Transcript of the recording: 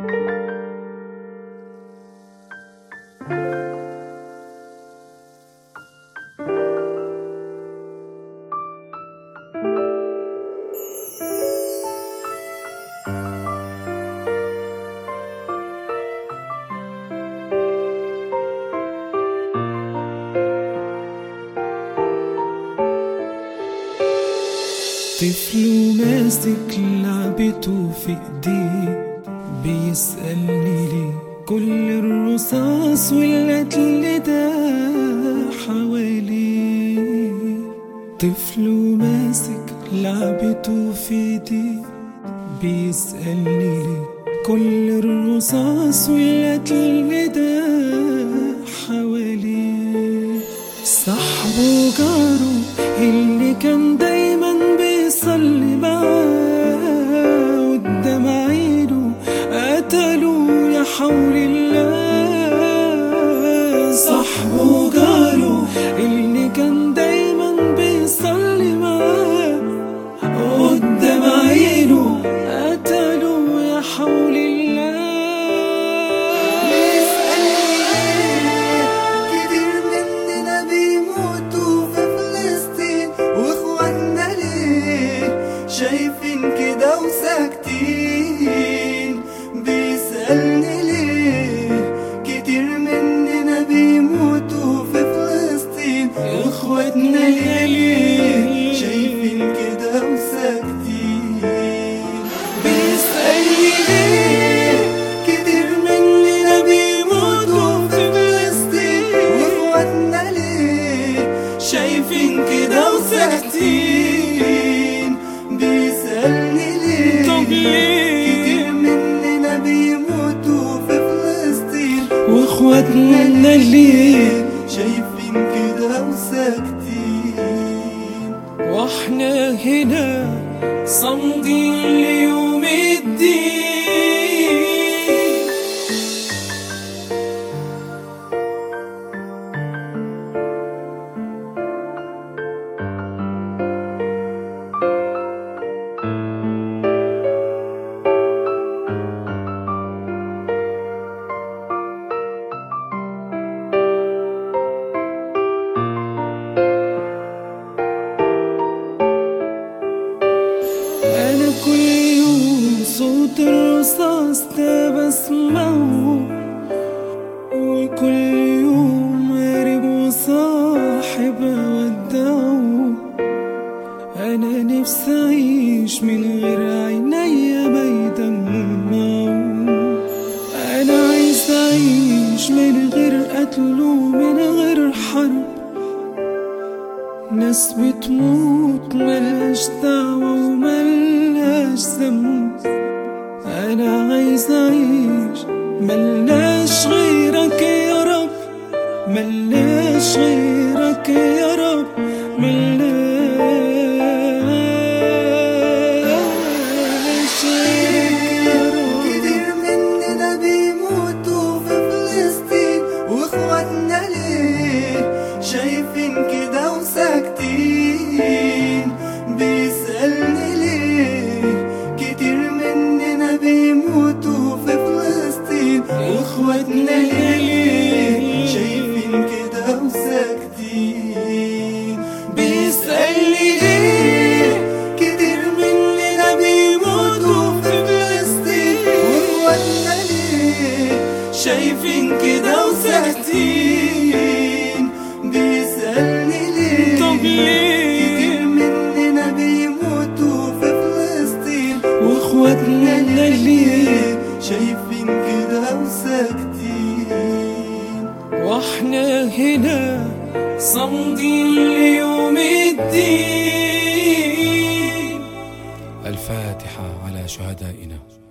طفل ماسك لعبته في ايديه بيسألني ليه كل الرصاص والقتل ده حواليه طفل ماسك لعبته في ايديه بيسألني ليه كل الرصاص والقتل ده حواليه صاحبه جاره اللي كان دايما بيصلي معاه قدام عينه قتلوا يا حول الله صاحبه جاره اللي كان دايما بيصلي معاه قدام عينه قتلوا يا حول الله كتير مننا بيموتوا في فلسطين واخواننا ليه شايفين كده وساكتين بيسألني ليه كتير مننا بيموتوا في فلسطين واخواتنا ليه شايفين كده وساكتين بيسألني ليه كتير مننا بيموتوا في فلسطين واخواتنا ليه شايفين كده وساكتين بيسألني ليه طب ليه؟ كتير مننا بيموتوا في فلسطين واخواتنا ليه شايفين كده وساكتين واحنا هنا صامدين ليوم الدين أنا كل يوم صوت الرصاص ده بسمعه وكل يوم قريب وصاحب أودعه أنا نفسي أعيش من غير عينيا ما يدمعوا أنا عايز أعيش من غير قتل ومن غير حرب ناس بتموت ملهاش دعوة وملهاش ذنب أنا عايز أعيش ملناش غيرك يا رب ملناش غيرك يا رب ملناش غيرك يا رب كتير مننا بيموتوا في فلسطين واخواتنا ليه شايفين كده وساكتين بيسألني ليه كتير مننا بيموتوا في فلسطين واخواتنا ليه شايفين كده وساكتين بيسألني ليه كتير مننا بيموتوا في فلسطين واخواتنا ليه شايفين كده وساكتين بيسألني ليه طب ليه؟ كتير مننا بيموتوا في فلسطين واخواتنا ليه شايفين كده وساكتين واحنا هنا صامدين ليوم الدين الفاتحة على شهدائنا